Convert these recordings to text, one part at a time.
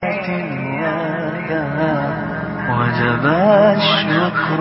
وجب الشكر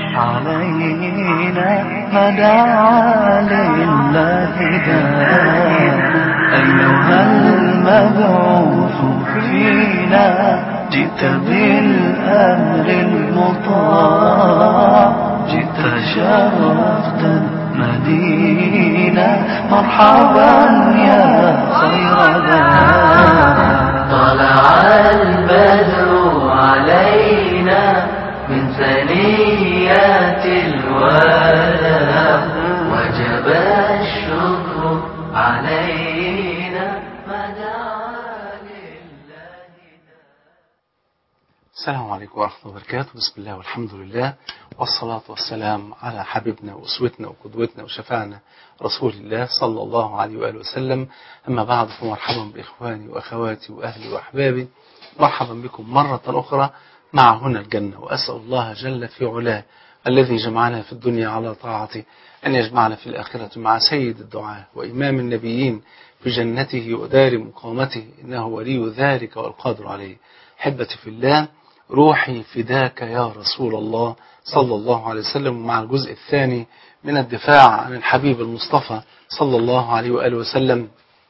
علينا ما دعا لله داع أيها المبعوث فينا جئت بالأمر المطاع جئت شرفت المدينة مرحبا يا خير داع طلع البدر علينا من ثنيات الوداع وجب الشكر علينا ما دعا لله السلام عليكم ورحمة الله وبركاته بسم الله والحمد لله والصلاة والسلام على حبيبنا وأسوتنا وقدوتنا وشفعنا رسول الله صلى الله عليه وآله وسلم أما بعد فمرحبا بإخواني وأخواتي وأهلي وأحبابي مرحبا بكم مرة أخرى مع هنا الجنة وأسأل الله جل في علاه الذي جمعنا في الدنيا على طاعته أن يجمعنا في الآخرة مع سيد الدعاء وإمام النبيين في جنته ودار مقامته إنه ولي ذلك والقادر عليه حبتي في الله روحي فداك يا رسول الله صلى الله عليه وسلم مع الجزء الثاني من الدفاع عن الحبيب المصطفى صلى الله عليه وآله وسلم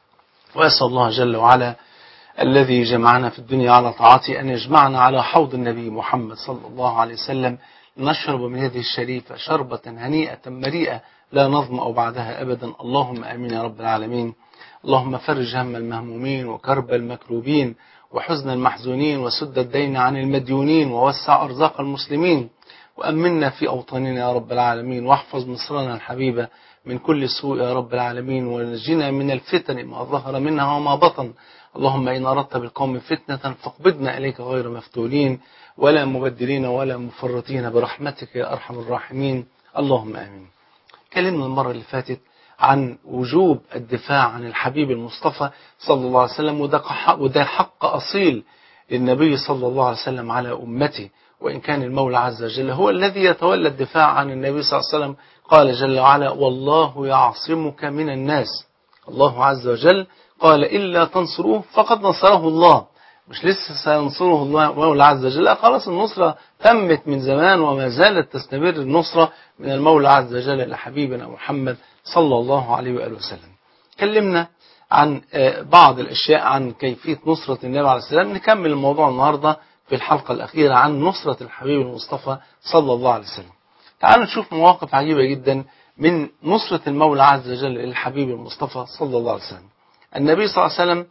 وأسأل الله جل وعلا الذي جمعنا في الدنيا على طاعته أن يجمعنا على حوض النبي محمد صلى الله عليه وسلم نشرب من يده الشريفة شربة هنيئة مريئة لا نظمأ بعدها أبدا اللهم آمين يا رب العالمين اللهم فرج هم المهمومين وكرب المكروبين وحزن المحزونين وسد الدين عن المديونين ووسع أرزاق المسلمين وأمنا في أوطاننا يا رب العالمين واحفظ مصرنا الحبيبة من كل سوء يا رب العالمين ونجنا من الفتن ما ظهر منها وما بطن اللهم إن أردت بالقوم فتنة فاقبضنا إليك غير مفتونين ولا مبدلين ولا مفرطين برحمتك يا أرحم الراحمين اللهم آمين كلمنا المرة اللي فاتت عن وجوب الدفاع عن الحبيب المصطفى صلى الله عليه وسلم وده حق, وده حق أصيل للنبي صلى الله عليه وسلم على أمته وإن كان المولى عز وجل هو الذي يتولى الدفاع عن النبي صلى الله عليه وسلم قال جل وعلا والله يعصمك من الناس الله عز وجل قال إلا تنصروه فقد نصره الله مش لسه سينصره الله المولى عز وجل لا خلاص النصرة تمت من زمان وما زالت تستمر النصرة من المولى عز وجل لحبيبنا محمد صلى الله عليه وآله وسلم كلمنا عن بعض الأشياء عن كيفية نصرة النبي عليه السلام نكمل الموضوع النهاردة في الحلقة الأخيرة عن نصرة الحبيب المصطفى صلى الله عليه وسلم تعالوا نشوف مواقف عجيبة جدا من نصرة المولى عز وجل للحبيب المصطفى صلى الله عليه وسلم النبي صلى الله عليه وسلم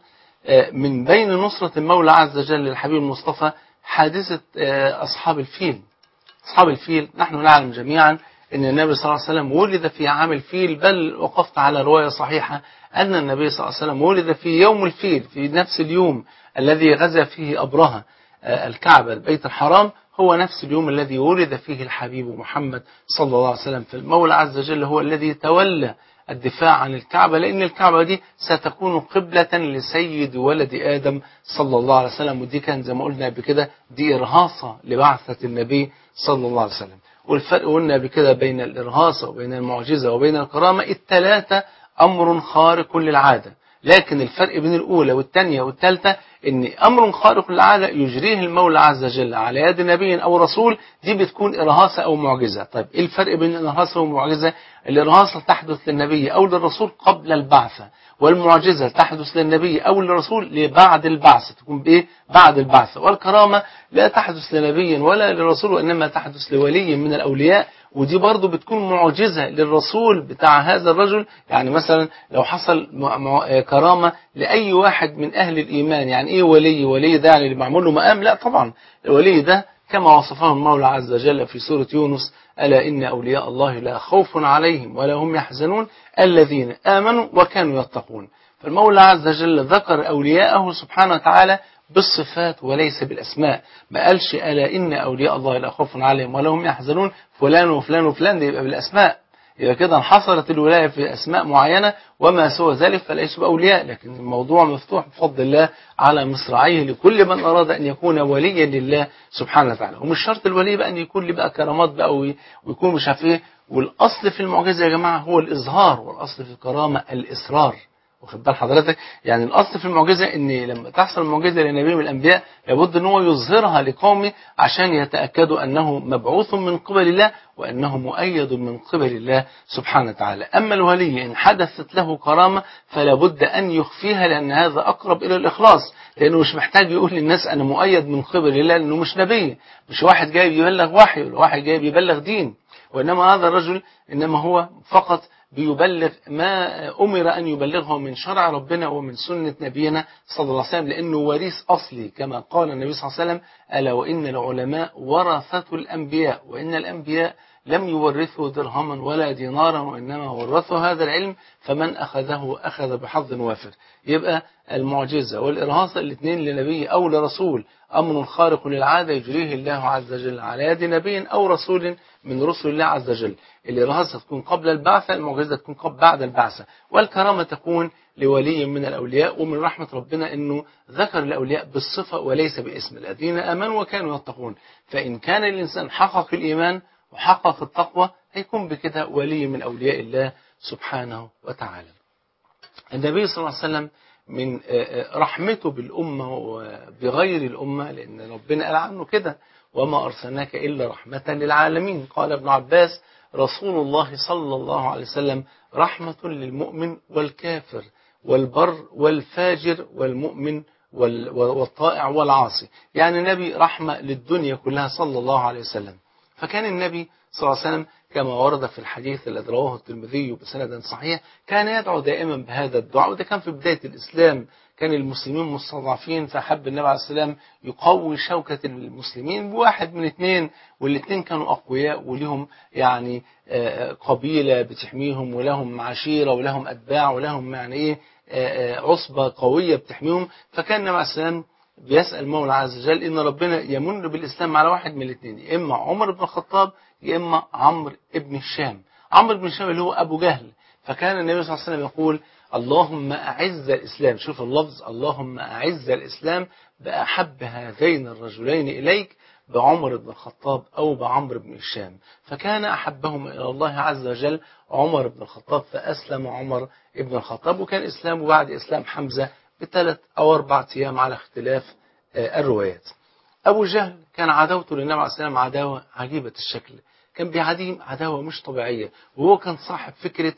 من بين نصرة المولى عز وجل للحبيب المصطفى حادثة أصحاب الفيل أصحاب الفيل نحن نعلم جميعا أن النبي صلى الله عليه وسلم ولد في عام الفيل بل وقفت على رواية صحيحة أن النبي صلى الله عليه وسلم ولد في يوم الفيل في نفس اليوم الذي غزا فيه أبرهة الكعبة البيت الحرام هو نفس اليوم الذي ولد فيه الحبيب محمد صلى الله عليه وسلم فالمولى عز وجل هو الذي تولى الدفاع عن الكعبة لأن الكعبة دي ستكون قبلة لسيد ولد آدم صلى الله عليه وسلم ودي كان زي ما قلنا بكده دي إرهاصة لبعثة النبي صلى الله عليه وسلم والفرق قلنا بكده بين الإرهاصة وبين المعجزة وبين الكرامة الثلاثة أمر خارق للعادة لكن الفرق بين الأولى والثانية والثالثة ان امر خارق للعادة يجريه المولى عز وجل على يد نبي او رسول دي بتكون ارهاصة او معجزة طيب ايه الفرق بين الارهاصة والمعجزة الارهاصة تحدث للنبي او للرسول قبل البعثة والمعجزة تحدث للنبي او للرسول لبعد البعثة تكون بايه بعد البعثة والكرامة لا تحدث لنبي ولا لرسول وانما تحدث لولي من الاولياء ودي برضه بتكون معجزة للرسول بتاع هذا الرجل يعني مثلا لو حصل كرامة لأي واحد من أهل الإيمان يعني إيه ولي ولي ده يعني اللي معمول له مقام لا طبعا الولي ده كما وصفه المولى عز وجل في سورة يونس ألا إن أولياء الله لا خوف عليهم ولا هم يحزنون الذين آمنوا وكانوا يتقون فالمولى عز وجل ذكر أولياءه سبحانه وتعالى بالصفات وليس بالأسماء ما قالش ألا إن أولياء الله لا خوف عليهم ولا هم يحزنون فلان وفلان وفلان ده يبقى بالأسماء يبقى كده انحصرت الولاية في أسماء معينة وما سوى ذلك فليسوا بأولياء لكن الموضوع مفتوح بفضل الله على مصراعيه لكل من أراد أن يكون وليا لله سبحانه وتعالى ومش شرط الولي بقى أن يكون لي بقى كرامات بقى ويكون مش عارف إيه والأصل في المعجزة يا جماعة هو الإظهار والأصل في الكرامة الإصرار واخد بال حضرتك يعني الاصل في المعجزه ان لما تحصل المعجزه لنبي من الانبياء لابد ان هو يظهرها لقومه عشان يتاكدوا انه مبعوث من قبل الله وانه مؤيد من قبل الله سبحانه وتعالى اما الولي ان حدثت له كرامه فلا بد ان يخفيها لان هذا اقرب الى الاخلاص لانه مش محتاج يقول للناس انا مؤيد من قبل الله لانه مش نبي مش واحد جاي يبلغ وحي ولا واحد جاي يبلغ دين وانما هذا الرجل انما هو فقط بيبلغ ما أمر أن يبلغه من شرع ربنا ومن سنة نبينا صلى الله عليه وسلم لأنه وريث أصلي كما قال النبي صلى الله عليه وسلم ألا وإن العلماء ورثة الأنبياء وإن الأنبياء لم يورثوا درهما ولا دينارا وإنما ورثوا هذا العلم فمن أخذه أخذ بحظ وافر يبقى المعجزة والإرهاصة الاثنين لنبي أو لرسول أمر خارق للعادة يجريه الله عز وجل على يد نبي أو رسول من رسل الله عز وجل الإرهاصة تكون قبل البعثة المعجزة تكون قبل بعد البعثة والكرامة تكون لولي من الأولياء ومن رحمة ربنا أنه ذكر الأولياء بالصفة وليس باسم الذين آمنوا وكانوا يتقون فإن كان الإنسان حقق الإيمان وحقق التقوى هيكون بكده ولي من أولياء الله سبحانه وتعالى النبي صلى الله عليه وسلم من رحمته بالأمة وبغير الأمة لأن ربنا قال عنه كده وما أرسلناك إلا رحمة للعالمين قال ابن عباس رسول الله صلى الله عليه وسلم رحمة للمؤمن والكافر والبر والفاجر والمؤمن والطائع والعاصي يعني النبي رحمة للدنيا كلها صلى الله عليه وسلم فكان النبي صلى الله عليه وسلم كما ورد في الحديث الذي رواه الترمذي بسند صحيح كان يدعو دائما بهذا الدعاء وده كان في بداية الإسلام كان المسلمين مستضعفين فحب النبي عليه السلام يقوي شوكة المسلمين بواحد من اثنين والاثنين كانوا أقوياء ولهم يعني قبيلة بتحميهم ولهم عشيرة ولهم أتباع ولهم يعني إيه عصبة قوية بتحميهم فكان النبي عليه السلام بيسأل المولى عز وجل إن ربنا يمن بالإسلام على واحد من الاثنين يا إما عمر بن الخطاب يا إما عمرو بن هشام عمرو بن هشام اللي هو أبو جهل فكان النبي صلى الله عليه وسلم يقول اللهم أعز الإسلام شوف اللفظ اللهم أعز الإسلام بأحب هذين الرجلين إليك بعمر بن الخطاب أو بعمر بن هشام فكان أحبهم إلى الله عز وجل عمر بن الخطاب فأسلم عمر بن الخطاب وكان إسلامه بعد إسلام حمزة بثلاث أو أربع أيام على اختلاف الروايات أبو جهل كان عداوته للنبي عليه السلام عداوة عجيبة الشكل كان بيعاديهم عداوة مش طبيعية وهو كان صاحب فكرة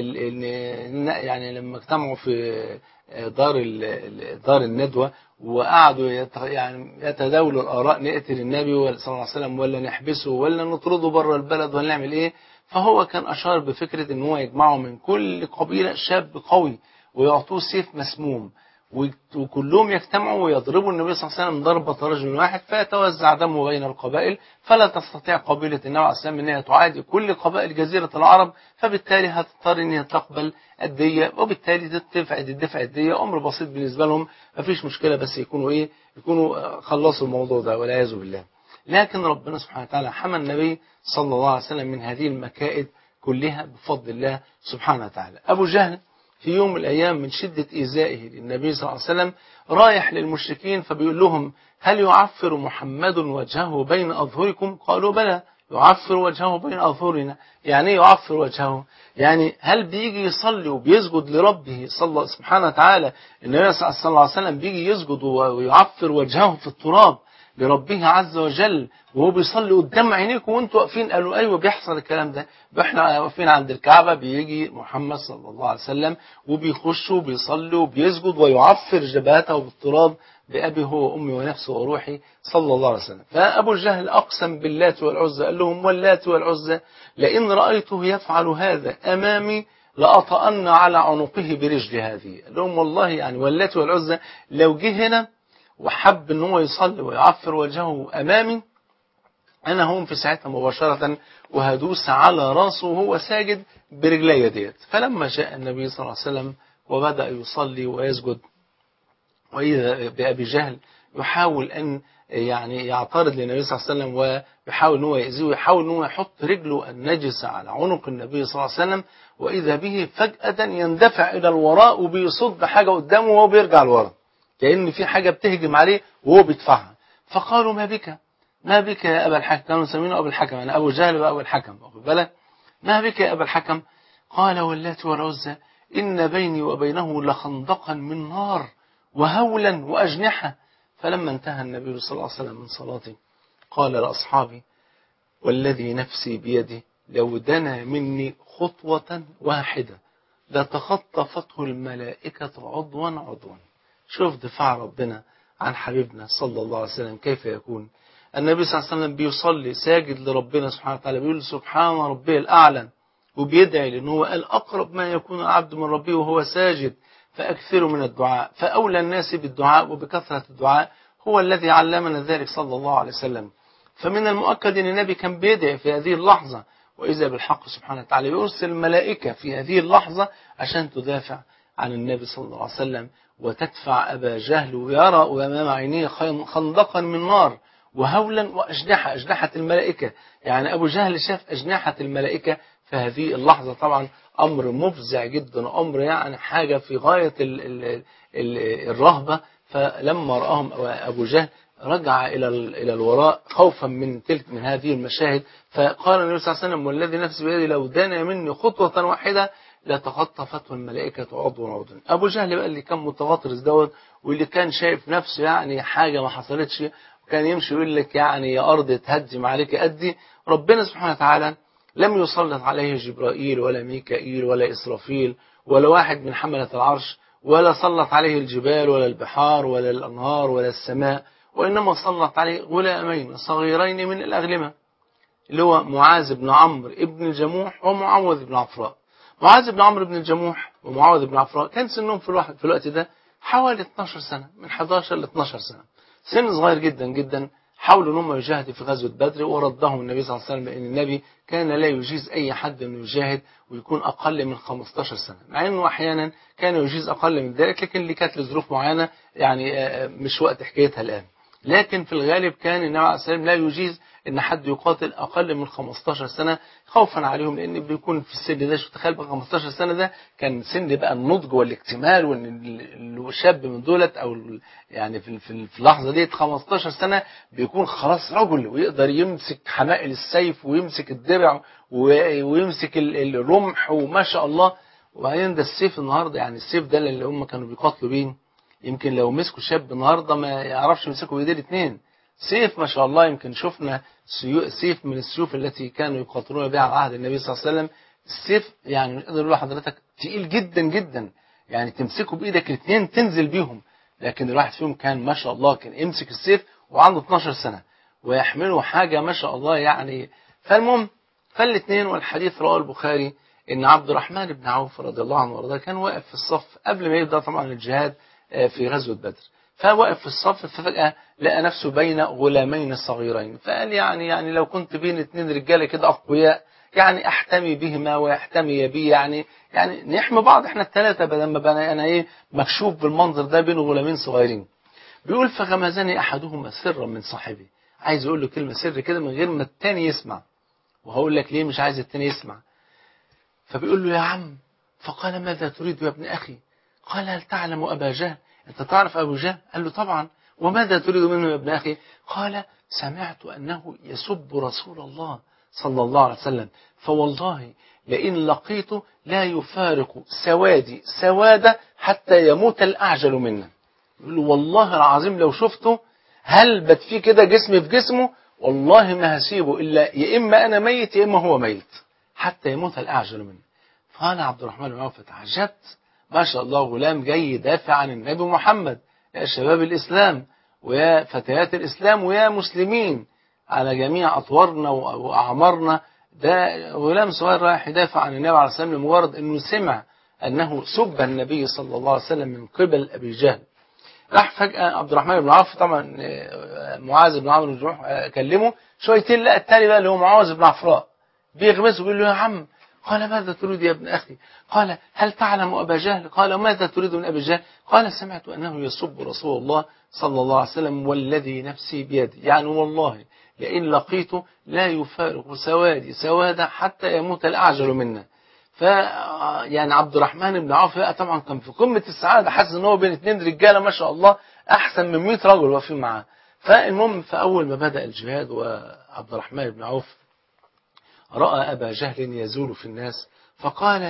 يعني لما اجتمعوا في دار دار الندوة وقعدوا يعني يتداولوا الآراء نقتل النبي صلى الله عليه وسلم ولا نحبسه ولا نطرده بره البلد ولا نعمل إيه فهو كان أشار بفكرة إن هو يجمعه من كل قبيلة شاب قوي ويعطوه سيف مسموم وكلهم يجتمعوا ويضربوا النبي صلى الله عليه وسلم ضربة رجل واحد فيتوزع دمه بين القبائل فلا تستطيع قبيلة النبي عليه السلام أنها تعادي كل قبائل جزيرة العرب فبالتالي هتضطر أنها تقبل الدية وبالتالي تدفع الدفع الدية أمر بسيط بالنسبة لهم مفيش مشكلة بس يكونوا إيه يكونوا خلصوا الموضوع ده والعياذ بالله لكن ربنا سبحانه وتعالى حمى النبي صلى الله عليه وسلم من هذه المكائد كلها بفضل الله سبحانه وتعالى أبو جهل في يوم من الأيام من شدة إيذائه للنبي صلى الله عليه وسلم رايح للمشركين فبيقول لهم هل يعفر محمد وجهه بين أظهركم قالوا بلى يعفر وجهه بين أظهرنا يعني يعفر وجهه يعني هل بيجي يصلي وبيسجد لربه صلى سبحانه وتعالى النبي صلى الله عليه وسلم بيجي يسجد ويعفر وجهه في التراب لربه عز وجل وهو بيصلي قدام عينيكم وانتوا واقفين قالوا ايوه بيحصل الكلام ده احنا واقفين عند الكعبه بيجي محمد صلى الله عليه وسلم وبيخش وبيصلي وبيسجد ويعفر جبهته بالتراب بأبي هو وأمي ونفسي وروحي صلى الله عليه وسلم فأبو الجهل أقسم باللات والعزى قال لهم واللات والعزى لئن رأيته يفعل هذا أمامي لأطأن على عنقه برجل هذه قال لهم والله يعني واللات والعزى لو جه هنا وحب ان هو يصلي ويعفر وجهه امامي انا هم في ساعتها مباشرة وهدوس على راسه وهو ساجد برجلي ديت فلما جاء النبي صلى الله عليه وسلم وبدأ يصلي ويسجد وإذا بأبي جهل يحاول أن يعني يعترض للنبي صلى الله عليه وسلم ويحاول أن هو يأذيه ويحاول أن هو يحط رجله النجسة على عنق النبي صلى الله عليه وسلم وإذا به فجأة يندفع إلى الوراء وبيصد حاجة قدامه وهو بيرجع لورا كأن في حاجة بتهجم عليه وهو بيدفعها فقالوا ما بك ما بك يا أبا الحكم كانوا مسمينه أبو الحكم أنا أبو جهل وأبو الحكم واخد بالك ما بك يا أبا الحكم قال واللات والعزى إن بيني وبينه لخندقا من نار وهولا وأجنحة فلما انتهى النبي صلى الله عليه وسلم من صلاته قال لأصحابه والذي نفسي بيده لو دنا مني خطوة واحدة لتخطفته الملائكة عضوا عضوا شوف دفاع ربنا عن حبيبنا صلى الله عليه وسلم كيف يكون النبي صلى الله عليه وسلم بيصلي ساجد لربنا سبحانه وتعالى بيقول سبحان ربي الأعلى وبيدعي لأنه هو قال أقرب ما يكون العبد من ربه وهو ساجد فأكثروا من الدعاء فأولى الناس بالدعاء وبكثرة الدعاء هو الذي علمنا ذلك صلى الله عليه وسلم فمن المؤكد أن النبي كان بيدعي في هذه اللحظة وإذا بالحق سبحانه وتعالى يرسل الملائكة في هذه اللحظة عشان تدافع عن النبي صلى الله عليه وسلم وتدفع أبا جهل ويرى أمام عينيه خندقا من نار وهولا وأجنحة أجنحة الملائكة يعني أبو جهل شاف أجنحة الملائكة في هذه اللحظة طبعا أمر مفزع جدا أمر يعني حاجة في غاية ال ال ال الرهبة فلما رآهم أبو جهل رجع إلى إلى الوراء خوفا من تلك من هذه المشاهد فقال النبي صلى الله عليه وسلم والذي نفسي بيدي لو دنا مني خطوة واحدة لتخطفته الملائكة عضوا عضوا أبو جهل بقى اللي كان متغطرس دوت واللي كان شايف نفسه يعني حاجة ما حصلتش وكان يمشي يقول لك يعني يا أرض تهدم عليك أدي ربنا سبحانه وتعالى لم يسلط عليه جبرائيل ولا ميكائيل ولا إسرافيل ولا واحد من حملة العرش ولا سلط عليه الجبال ولا البحار ولا الأنهار ولا السماء وإنما سلط عليه غلامين صغيرين من الأغلمة اللي هو معاذ بن عمرو ابن الجموح ومعوذ بن عفراء معاذ بن عمرو بن الجموح ومعوذ بن عفراء كان سنهم في الوقت, في الوقت ده حوالي 12 سنة من 11 ل 12 سنة سن صغير جدا جدا حاولوا ان هم يجاهدوا في غزوة بدر وردهم النبي صلى الله عليه وسلم بأن النبي كان لا يجيز أي حد أنه يجاهد ويكون أقل من 15 سنة مع أنه أحيانا كان يجيز أقل من ذلك لكن اللي كانت لظروف معينة يعني مش وقت حكايتها الآن لكن في الغالب كان النبي عليه الصلاة والسلام لا يجيز ان حد يقاتل اقل من 15 سنة خوفا عليهم لان بيكون في السن ده شو تخيل بقى 15 سنة ده كان سن بقى النضج والاكتمال وان الشاب من دولت او يعني في في اللحظة ديت 15 سنة بيكون خلاص رجل ويقدر يمسك حمائل السيف ويمسك الدرع ويمسك الرمح وما شاء الله وبعدين ده السيف النهارده يعني السيف ده اللي هم كانوا بيقاتلوا بيه يمكن لو مسكوا شاب النهارده ما يعرفش يمسكوا بايديه الاثنين سيف ما شاء الله يمكن شفنا سيف من السيوف التي كانوا يقاتلون بها على عهد النبي صلى الله عليه وسلم السيف يعني نقدر نقول لحضرتك تقيل جدا جدا يعني تمسكه بايدك الاثنين تنزل بيهم لكن الواحد فيهم كان ما شاء الله كان يمسك السيف وعنده 12 سنة ويحمله حاجة ما شاء الله يعني فالمهم فالاثنين والحديث رواه البخاري ان عبد الرحمن بن عوف رضي الله عنه وارضاه كان واقف في الصف قبل ما يبدا طبعا الجهاد في غزوة بدر فوقف في الصف ففجأة لقى نفسه بين غلامين صغيرين فقال يعني يعني لو كنت بين اثنين رجاله كده أقوياء يعني احتمي بهما ويحتمي بي يعني يعني نحمي بعض احنا الثلاثة بدل ما بقى انا ايه مكشوف بالمنظر ده بين غلامين صغيرين بيقول فغمزني احدهما سرا من صاحبي عايز يقول له كلمة سر كده من غير ما التاني يسمع وهقول لك ليه مش عايز التاني يسمع فبيقول له يا عم فقال ماذا تريد يا ابن أخي قال هل تعلم أبا جهل أنت تعرف أبو جهل قال له طبعا وماذا تريد منه يا ابن أخي قال سمعت أنه يسب رسول الله صلى الله عليه وسلم فوالله لئن لقيته لا يفارق سوادي سوادة حتى يموت الأعجل منا يقول له والله العظيم لو شفته هلبت فيه كده جسمي في جسمه والله ما هسيبه إلا يا إما أنا ميت يا إما هو ميت حتى يموت الأعجل منه فأنا عبد الرحمن بن عوف تعجبت ما شاء الله غلام جاي يدافع عن النبي محمد يا شباب الإسلام ويا فتيات الإسلام ويا مسلمين على جميع أطوارنا وأعمارنا ده غلام صغير رايح يدافع عن النبي عليه الصلاة والسلام لمجرد أنه سمع أنه سب النبي صلى الله عليه وسلم من قبل أبي جهل راح فجأة عبد الرحمن بن عوف طبعا معاذ بن عمرو بن جروح كلمه شويتين لقى التاني بقى اللي هو معاذ بن عفراء بيغمسه بيقول له يا عم قال ماذا تريد يا ابن أخي قال هل تعلم أبا جهل قال ماذا تريد من أبي جهل قال سمعت أنه يسب رسول الله صلى الله عليه وسلم والذي نفسي بيدي يعني والله لئن لقيته لا يفارق سوادي سوادا حتى يموت الأعجل منا ف يعني عبد الرحمن بن عوف بقى طبعا كان في قمة السعادة حاسس ان هو بين اثنين رجالة ما شاء الله أحسن من 100 رجل واقفين معاه فالمهم فأول ما بدأ الجهاد وعبد الرحمن بن عوف رأى أبا جهل يزول في الناس فقال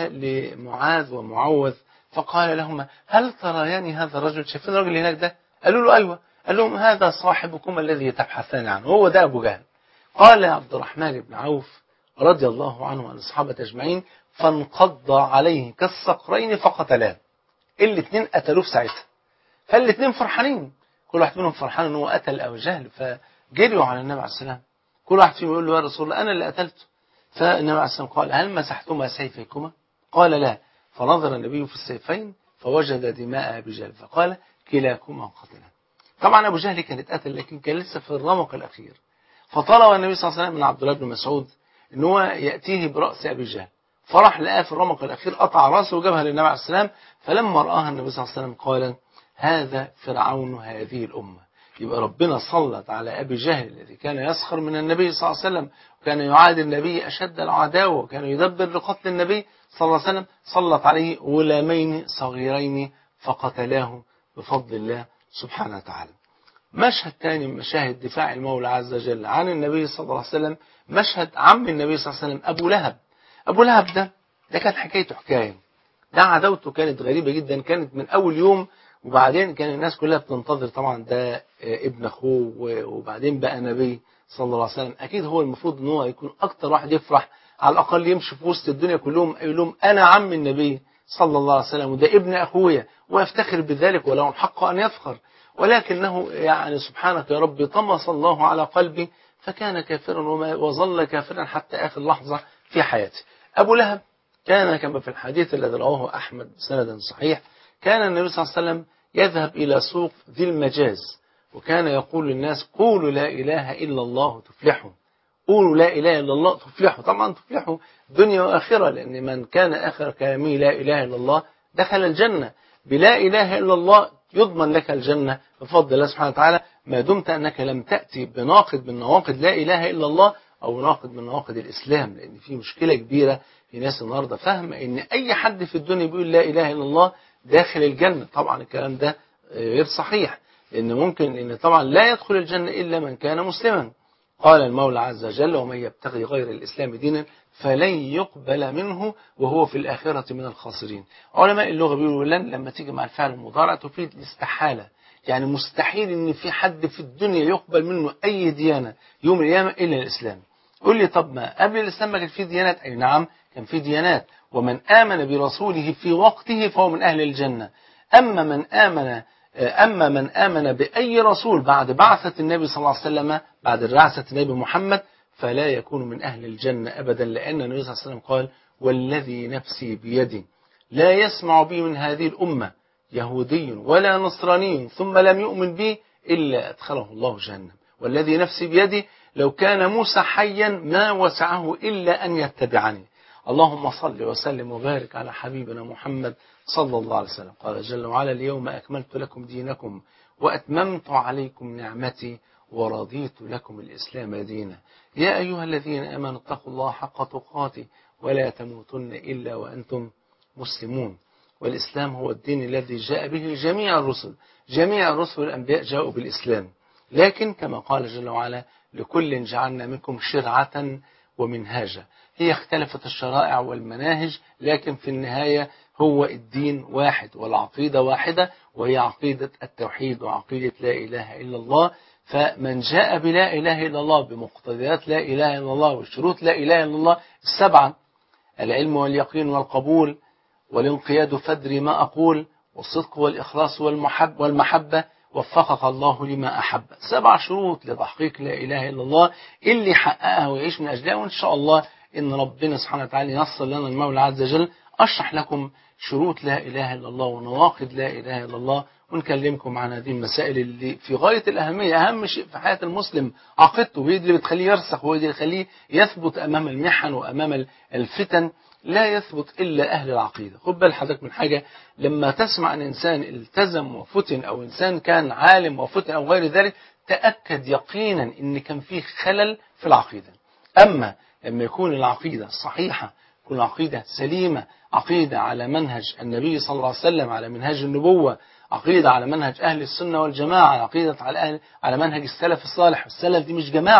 لمعاذ ومعوذ فقال لهما هل تريان هذا الرجل شايفين الرجل هناك ده قالوا له أيوة قال لهم هذا صاحبكم الذي تبحثان عنه هو ده أبو جهل قال عبد الرحمن بن عوف رضي الله عنه وعن الصحابة أجمعين فانقض عليه كالصقرين فقتلاه الاثنين قتلوه في ساعتها فالاثنين فرحانين كل واحد منهم فرحان ان هو قتل ابو جهل فجريوا على النبي عليه السلام كل واحد فيهم يقول له يا رسول الله انا اللي قتلته فالنبي عليه السلام قال هل مسحتما سيفيكما قال لا فنظر النبي في السيفين فوجد دماء ابي جهل فقال كلاكما قتلا طبعا ابو جهل كان اتقتل لكن كان لسه في الرمق الاخير فطلب النبي صلى الله عليه وسلم من عبد الله بن مسعود ان هو ياتيه براس ابي جهل فراح لقاه في الرمق الاخير قطع راسه وجابها للنبي عليه السلام فلما راها النبي صلى الله عليه وسلم قال هذا فرعون هذه الامه يبقى ربنا سلط على ابي جهل الذي كان يسخر من النبي صلى الله عليه وسلم وكان يعادي النبي اشد العداوه وكان يدبر لقتل النبي صلى الله عليه وسلم سلط عليه غلامين صغيرين فقتلاه بفضل الله سبحانه وتعالى مشهد تاني من مشاهد دفاع المولى عز وجل عن النبي صلى الله عليه وسلم مشهد عم النبي صلى الله عليه وسلم ابو لهب ابو لهب ده ده كانت حكايته حكايه ده عداوته كانت غريبه جدا كانت من اول يوم وبعدين كان الناس كلها بتنتظر طبعا ده ابن اخوه وبعدين بقى نبي صلى الله عليه وسلم اكيد هو المفروض ان هو يكون اكتر واحد يفرح على الاقل يمشي في وسط الدنيا كلهم يقول لهم انا عم النبي صلى الله عليه وسلم وده ابن اخويا ويفتخر بذلك وله الحق ان يفخر ولكنه يعني سبحانك يا رب طمس الله على قلبي فكان كافرا وظل كافرا حتى اخر لحظه في حياته ابو لهب كان كما في الحديث الذي رواه احمد سندا صحيح كان النبي صلى الله عليه وسلم يذهب إلى سوق ذي المجاز وكان يقول للناس قولوا لا إله إلا الله تفلحوا قولوا لا إله إلا الله تفلحوا طبعا تفلحوا دنيا وآخرة لأن من كان آخر كلامه لا إله إلا الله دخل الجنة بلا إله إلا الله يضمن لك الجنة بفضل الله سبحانه وتعالى ما دمت أنك لم تأتي بناقض من نواقض لا إله إلا الله أو ناقض من نواقض الإسلام لأن في مشكلة كبيرة في ناس النهاردة فاهمة إن أي حد في الدنيا بيقول لا إله إلا الله داخل الجنة طبعا الكلام ده غير صحيح لأن ممكن أن طبعا لا يدخل الجنة إلا من كان مسلما قال المولى عز وجل ومن يبتغي غير الإسلام دينا فلن يقبل منه وهو في الآخرة من الخاسرين علماء اللغة بيقولوا لن لما تيجي مع الفعل المضارع تفيد الاستحالة يعني مستحيل ان في حد في الدنيا يقبل منه اي ديانة يوم القيامة الا الاسلام قول لي طب ما قبل الاسلام ما كان في ديانات اي نعم كان في ديانات ومن آمن برسوله في وقته فهو من أهل الجنة أما من آمن أما من آمن بأي رسول بعد بعثة النبي صلى الله عليه وسلم بعد بعثة النبي محمد فلا يكون من أهل الجنة أبدا لأن النبي صلى الله عليه وسلم قال والذي نفسي بيدي لا يسمع بي من هذه الأمة يهودي ولا نصراني ثم لم يؤمن بي إلا أدخله الله جهنم والذي نفسي بيدي لو كان موسى حيا ما وسعه إلا أن يتبعني اللهم صل وسلم وبارك على حبيبنا محمد صلى الله عليه وسلم قال جل وعلا اليوم أكملت لكم دينكم وأتممت عليكم نعمتي ورضيت لكم الإسلام دينا يا أيها الذين آمنوا اتقوا الله حق تقاته ولا تموتن إلا وأنتم مسلمون والإسلام هو الدين الذي جاء به جميع الرسل جميع الرسل والأنبياء جاءوا بالإسلام لكن كما قال جل وعلا لكل جعلنا منكم شرعة ومنهاجا هي اختلفت الشرائع والمناهج لكن في النهاية هو الدين واحد والعقيدة واحدة وهي عقيدة التوحيد وعقيدة لا إله إلا الله فمن جاء بلا إله إلا الله بمقتضيات لا إله إلا الله وشروط لا إله إلا الله السبعة العلم واليقين والقبول والانقياد فدري ما أقول والصدق والإخلاص والمحب والمحبة وفقك الله لما أحب سبع شروط لتحقيق لا إله إلا الله اللي حققها ويعيش من أجلها وإن شاء الله إن ربنا سبحانه وتعالى يصل لنا المولى عز وجل أشرح لكم شروط لا إله إلا الله ونواقض لا إله إلا الله ونكلمكم عن هذه المسائل اللي في غاية الأهمية أهم شيء في حياة المسلم عقيدته وهي اللي بتخليه يرسخ وهي اللي بتخليه يثبت أمام المحن وأمام الفتن لا يثبت إلا أهل العقيدة خد بال حضرتك من حاجة لما تسمع أن إنسان التزم وفتن أو إنسان كان عالم وفتن أو غير ذلك تأكد يقينا أن كان فيه خلل في العقيدة أما لما يكون العقيدة صحيحة تكون العقيدة سليمة عقيدة على منهج النبي صلى الله عليه وسلم على منهج النبوة عقيدة على منهج أهل السنة والجماعة عقيدة على أهل على منهج السلف الصالح السلف دي مش جماعة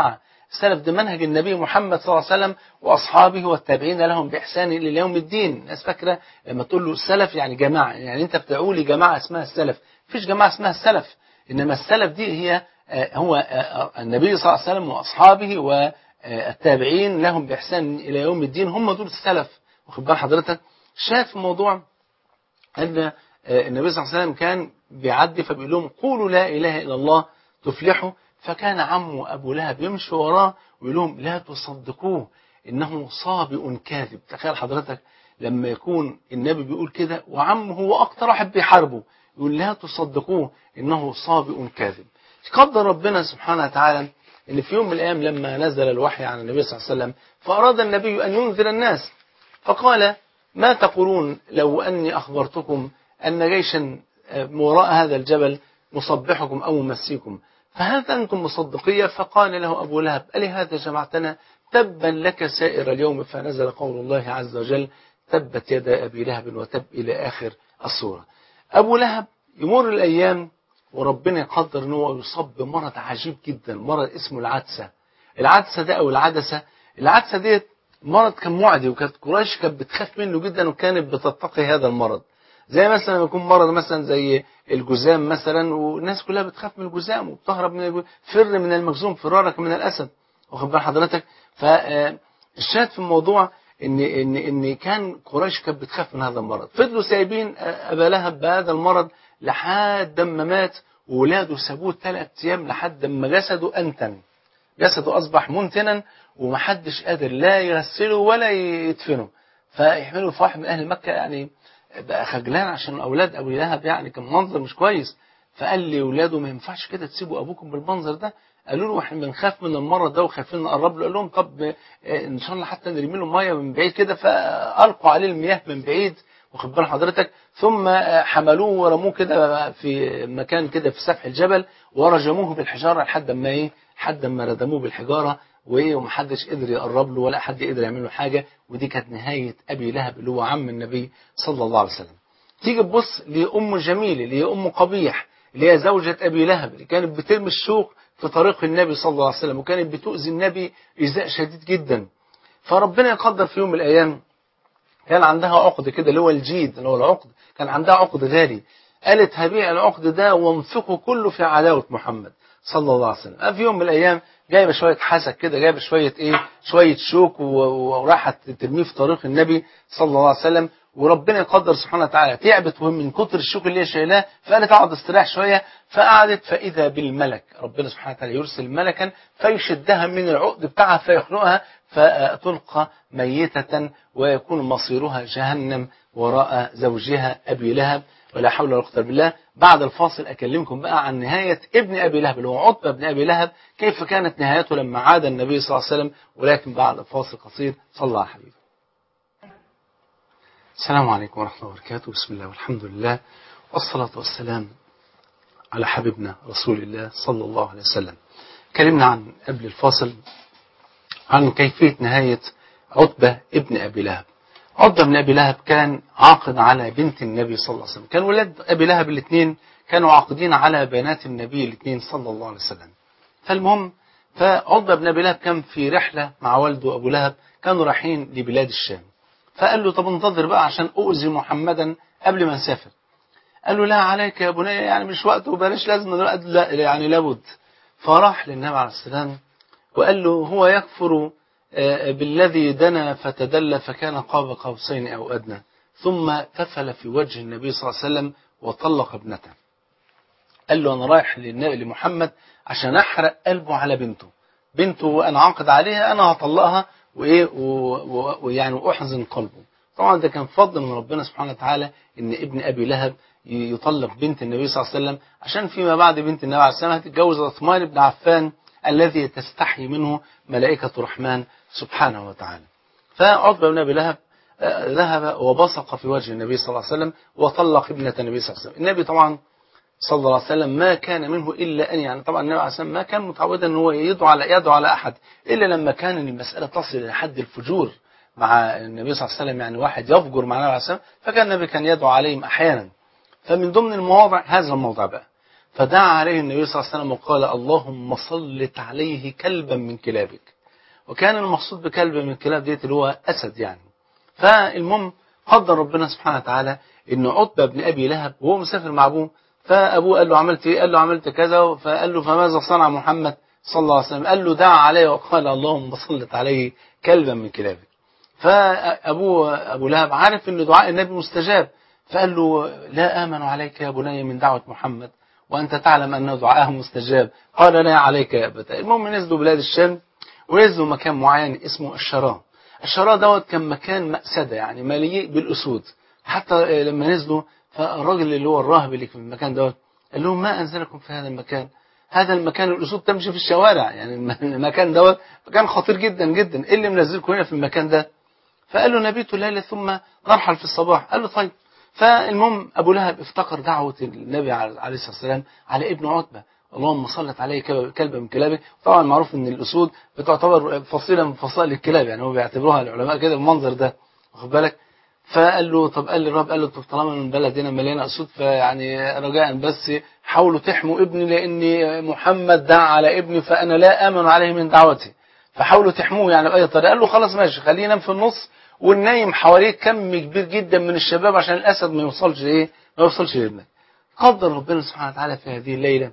السلف ده منهج النبي محمد صلى الله عليه وسلم وأصحابه والتابعين لهم بإحسان إلى يوم الدين الناس فاكرة لما تقول له السلف يعني جماعة يعني أنت بتقول لي جماعة اسمها السلف مفيش جماعة اسمها السلف إنما السلف دي هي هو النبي صلى الله عليه وسلم وأصحابه والتابعين لهم بإحسان إلى يوم الدين هم دول السلف واخد بال حضرتك شاف الموضوع أن النبي صلى الله عليه وسلم كان بيعدي فبيقول لهم قولوا لا إله إلا الله تفلحوا فكان عمه أبو لهب يمشي وراه ويقول لهم لا تصدقوه إنه صابئ كاذب تخيل حضرتك لما يكون النبي بيقول كده وعمه هو أكتر واحد بيحاربه يقول لا تصدقوه إنه صابئ كاذب قدر ربنا سبحانه وتعالى إن في يوم من الأيام لما نزل الوحي عن النبي صلى الله عليه وسلم فأراد النبي أن ينذر الناس فقال ما تقولون لو أني أخبرتكم أن جيشا وراء هذا الجبل مصبحكم أو ممسيكم فهل أنتم مصدقية فقال له أبو لهب ألي هذا جمعتنا تبا لك سائر اليوم فنزل قول الله عز وجل تبت يد أبي لهب وتب إلى آخر الصورة أبو لهب يمر الأيام وربنا يقدر أنه يصاب بمرض عجيب جدا مرض اسمه العدسة العدسة ده أو العدسة العدسة ديت مرض كان معدي وكانت قريش كانت بتخاف منه جدا وكانت بتتقي هذا المرض زي مثلا لما يكون مرض مثلا زي الجزام مثلا والناس كلها بتخاف من الجزام وبتهرب من فر من المجزوم فرارك من الاسد واخد بال حضرتك فالشاهد في الموضوع ان ان ان كان قريش كانت بتخاف من هذا المرض فضلوا سايبين ابا لهب بهذا المرض لحد ما مات وولاده سابوه ثلاث ايام لحد ما جسده انتن جسده اصبح منتنا ومحدش قادر لا يغسله ولا يدفنه فيحملوا في واحد من اهل مكه يعني بقى خجلان عشان اولاد ابو لهب يعني كان منظر مش كويس فقال لي اولاده ما ينفعش كده تسيبوا ابوكم بالمنظر ده قالوا له احنا بنخاف من المرض ده وخايفين نقرب له قال لهم طب ان شاء الله حتى نرمي له ميه من بعيد كده فالقوا عليه المياه من بعيد واخد بال حضرتك ثم حملوه ورموه كده في مكان كده في سفح الجبل ورجموه بالحجاره لحد ما ايه لحد ما ردموه بالحجاره وايه ومحدش قدر يقرب له ولا حد قدر يعمل له حاجه ودي كانت نهايه ابي لهب اللي هو عم النبي صلى الله عليه وسلم تيجي تبص لام جميله اللي هي ام قبيح اللي هي زوجة أبي لهب اللي كانت بترمي الشوق في طريق النبي صلى الله عليه وسلم وكانت بتؤذي النبي إيذاء شديد جدا فربنا يقدر في يوم من الأيام كان عندها عقد كده اللي هو الجيد اللي هو العقد كان عندها عقد غالي قالت هبيع العقد ده وانفقه كله في عداوة محمد صلى الله عليه وسلم في يوم من الأيام جايبه شويه حسك كده جايبه شويه ايه شويه شوك وراحت ترميه في طريق النبي صلى الله عليه وسلم وربنا يقدر سبحانه وتعالى تعبت وهم من كتر الشوك اللي هي شايلاه فقالت اقعد استريح شويه فقعدت فاذا بالملك ربنا سبحانه وتعالى يرسل ملكا فيشدها من العقد بتاعها فيخنقها فتلقى ميتة ويكون مصيرها جهنم وراء زوجها أبي لهب ولا حول ولا قوة بالله بعد الفاصل أكلمكم بقى عن نهاية ابن أبي لهب اللي هو عتبة بن أبي لهب كيف كانت نهايته لما عاد النبي صلى الله عليه وسلم ولكن بعد فاصل قصير صلى الله عليه حبيبي السلام عليكم ورحمة الله وبركاته بسم الله والحمد لله والصلاة والسلام على حبيبنا رسول الله صلى الله عليه وسلم كلمنا عن قبل الفاصل عن كيفية نهاية عتبة ابن أبي لهب عتبة بن أبي لهب كان عاقد على بنت النبي صلى الله عليه وسلم كان ولاد أبي لهب الاثنين كانوا عاقدين على بنات النبي الاثنين صلى الله عليه وسلم فالمهم فعتبة بن أبي لهب كان في رحلة مع والده أبو لهب كانوا رايحين لبلاد الشام فقال له طب انتظر بقى عشان أؤذي محمدا قبل ما نسافر قال له لا عليك يا بني يعني مش وقت وبلاش لازم لا يعني لابد فراح للنبي عليه السلام وقال له هو يكفر بالذي دنا فتدلى فكان قاب قوسين أو أدنى ثم كفل في وجه النبي صلى الله عليه وسلم وطلق ابنته قال له أنا رايح لمحمد عشان أحرق قلبه على بنته بنته أنا عاقد عليها أنا هطلقها وإيه ويعني وأحزن قلبه طبعا ده كان فضل من ربنا سبحانه وتعالى إن ابن أبي لهب يطلق بنت النبي صلى الله عليه وسلم عشان فيما بعد بنت النبي عليه السلام هتتجوز عثمان بن عفان الذي تستحي منه ملائكة الرحمن سبحانه وتعالى فعتبة بن أبي لهب ذهب وبصق في وجه النبي صلى الله عليه وسلم وطلق ابنة النبي صلى الله عليه وسلم النبي طبعا صلى الله عليه وسلم ما كان منه إلا أن يعني طبعا النبي عليه السلام ما كان متعودا أن هو يدعو على يدعو على أحد إلا لما كان المسألة تصل إلى حد الفجور مع النبي صلى الله عليه وسلم يعني واحد يفجر مع النبي عليه السلام فكان النبي كان يدعو عليهم أحيانا فمن ضمن المواضع هذا الموضع بقى فدعا عليه النبي صلى الله عليه وسلم وقال اللهم سلط عليه كلبا من كلابك وكان المقصود بكلب من الكلاب ديت اللي هو أسد يعني فالمهم قدر ربنا سبحانه وتعالى ان عتبة بن أبي لهب وهو مسافر مع أبوه فأبوه قال له عملت إيه؟ قال له عملت كذا فقال له فماذا صنع محمد صلى الله عليه وسلم قال له دعا عليه وقال اللهم سلط عليه كلبا من كلابك فأبوه أبو لهب عارف ان دعاء النبي مستجاب فقال له لا آمن عليك يا بني من دعوة محمد وأنت تعلم أنه دعاءه مستجاب قال لا عليك يا أبتا المهم نزلوا بلاد الشام ونزلوا مكان معين اسمه الشراء الشراء دوت كان مكان مأسدة يعني مليء بالأسود حتى لما نزلوا فالراجل اللي هو الراهب اللي في المكان دوت قال لهم ما أنزلكم في هذا المكان هذا المكان الأسود تمشي في الشوارع يعني المكان دوت مكان خطير جدا جدا إيه اللي منزلكم هنا في المكان ده فقال له نبيت الليلة ثم نرحل في الصباح قال له طيب فالمهم أبو لهب افتكر دعوة النبي عليه الصلاة والسلام على ابن عتبة اللهم صلت عليه كلب من كلابه طبعا معروف ان الأسود بتعتبر فصيلة من فصائل الكلاب يعني هو بيعتبروها العلماء كده بالمنظر ده واخد بالك فقال له طب قال لي الرب قال له طب طالما من بلد هنا مليانه اسود فيعني رجاء بس حاولوا تحموا ابني لان محمد دعا على ابني فانا لا امن عليه من دعوته فحاولوا تحموه يعني باي طريقه قال له خلاص ماشي خليه ينام في النص والنايم حواليه كم كبير جدا من الشباب عشان الاسد ما يوصلش ايه ما يوصلش لابنك قدر ربنا سبحانه وتعالى في هذه الليله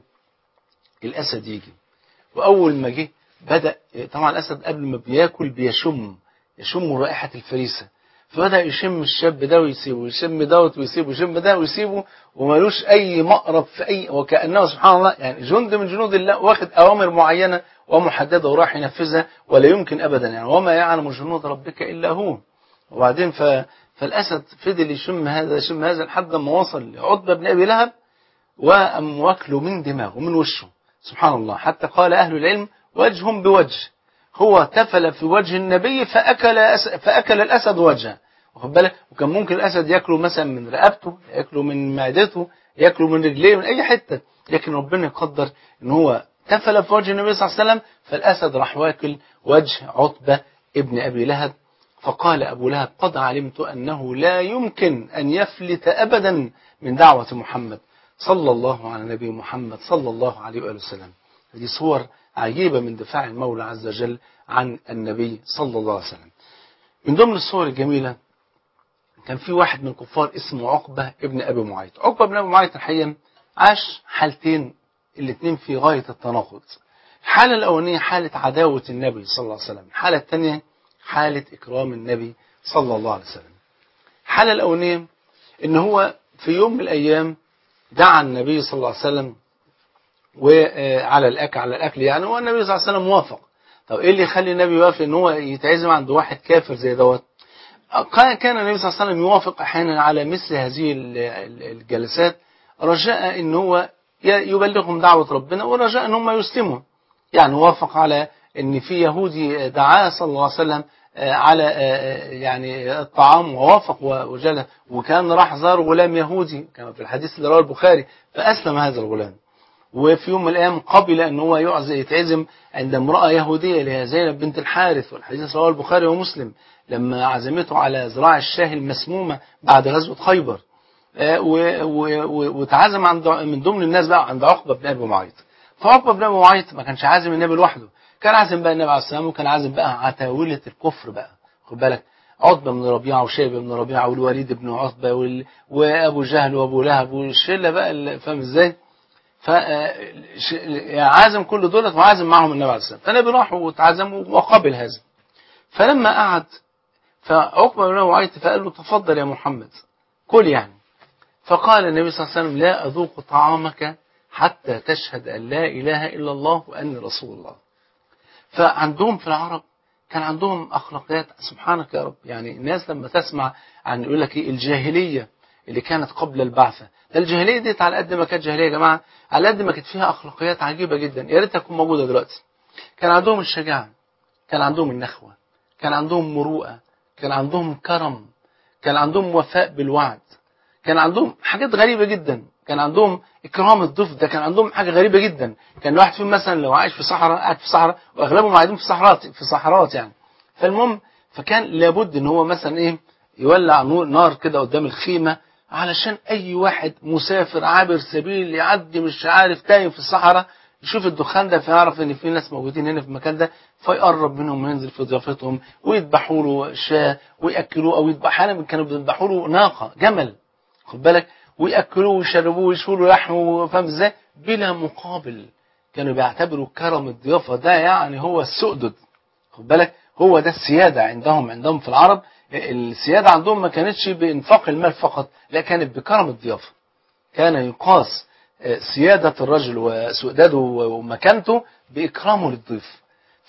الاسد يجي واول ما جه بدا طبعا الاسد قبل ما بياكل بيشم يشم رائحه الفريسه فبدا يشم الشاب ده ويسيبه يشم دوت ويسيبه يشم ده ويسيبه ومالوش اي مقرب في اي وكانه سبحان الله يعني جند من جنود الله واخد اوامر معينه ومحدده وراح ينفذها ولا يمكن ابدا يعني وما يعلم جنود ربك الا هو وبعدين ف فالاسد فضل يشم هذا يشم هذا لحد ما وصل لعتبه بن ابي لهب وقام واكله من دماغه من وشه سبحان الله حتى قال اهل العلم وجه بوجه هو تفل في وجه النبي فأكل, أس... فأكل الأسد وجهه واخد بالك وكان ممكن الأسد يأكله مثلا من رقبته يأكله من معدته يأكله من رجليه من أي حتة لكن ربنا يقدر إن هو تفل في وجه النبي صلى الله عليه وسلم فالأسد راح واكل وجه عتبة ابن أبي لهب فقال أبو لهب قد علمت أنه لا يمكن أن يفلت أبدا من دعوة محمد صلى الله على نبي محمد صلى الله عليه وآله وسلم هذه صور عجيبة من دفاع المولى عز وجل عن النبي صلى الله عليه وسلم من ضمن الصور الجميلة كان في واحد من الكفار اسمه عقبة ابن أبي معيط عقبة ابن أبي معيط الحقيقة عاش حالتين الاثنين في غاية التناقض الحالة الأولانية حالة عداوة النبي صلى الله عليه وسلم الحالة الثانية حالة إكرام النبي صلى الله عليه وسلم الحالة الأولانية إن هو في يوم من الأيام دعا النبي صلى الله عليه وسلم وعلى الأكل على الأكل يعني والنبي صلى الله عليه وسلم موافق طب إيه اللي يخلي النبي يوافق إن هو يتعزم عند واحد كافر زي دوت كان النبي صلى الله عليه وسلم يوافق أحيانا على مثل هذه الجلسات رجاء إن هو يبلغهم دعوة ربنا ورجاء إن هم يسلموا يعني وافق على إن في يهودي دعاه صلى الله عليه وسلم على يعني الطعام ووافق وجل وكان راح زار غلام يهودي كما في الحديث اللي رواه البخاري فأسلم هذا الغلام وفي يوم من الأيام قبل أن هو يتعزم عند امرأة يهودية اللي هي زينب بنت الحارث والحديث رواه البخاري ومسلم لما عزمته على زراع الشاه المسمومة بعد غزوة خيبر وتعزم عند من ضمن الناس بقى عند عقبة بن أبي معيط فعقبة بن أبي معيط ما كانش عازم النبي لوحده كان عازم بقى النبي عليه السلام وكان عازم بقى عتاولة الكفر بقى خد بالك عتبة بن ربيعة وشيبة بن ربيعة والوليد بن عتبة وال... وأبو جهل وأبو لهب والشلة بقى فاهم ازاي؟ ف عازم كل دولت وعازم معهم النبي عليه السلام فالنبي راح وتعزم وقبل هذا فلما قعد فعقبة بن معيط فقال له تفضل يا محمد كل يعني فقال النبي صلى الله عليه وسلم لا أذوق طعامك حتى تشهد أن لا إله إلا الله وأني رسول الله فعندهم في العرب كان عندهم أخلاقيات سبحانك يا رب يعني الناس لما تسمع عن يقول لك إيه الجاهلية اللي كانت قبل البعثة ده الجاهلية ديت على قد ما كانت جاهلية يا جماعة على قد ما كانت فيها أخلاقيات عجيبة جدا يا ريتها تكون موجودة دلوقتي كان عندهم الشجاعة كان عندهم النخوة كان عندهم مروءة كان عندهم كرم كان عندهم وفاء بالوعد كان عندهم حاجات غريبة جدا كان عندهم إكرام الضيف ده كان عندهم حاجة غريبة جدا كان الواحد فيهم مثلا لو عايش في صحراء قاعد في صحراء وأغلبهم قاعدين في صحراء في صحراء يعني فالمهم فكان لابد إن هو مثلا إيه يولع نور نار كده قدام الخيمة علشان اي واحد مسافر عابر سبيل يعدي مش عارف تايه في الصحراء يشوف الدخان ده فيعرف ان في ناس موجودين هنا في المكان ده فيقرب منهم وينزل في ضيافتهم ويذبحوا له شاة وياكلوه او يذبح احيانا كانوا بيذبحوا له ناقه جمل خد بالك وياكلوه ويشربوه ويشوا له لحمه فاهم ازاي بلا مقابل كانوا بيعتبروا كرم الضيافه ده يعني هو السؤدد خد بالك هو ده السياده عندهم عندهم في العرب السياده عندهم ما كانتش بانفاق المال فقط لا كانت بكرم الضيافه كان يقاس سيادة الرجل وسؤدده ومكانته بإكرامه للضيف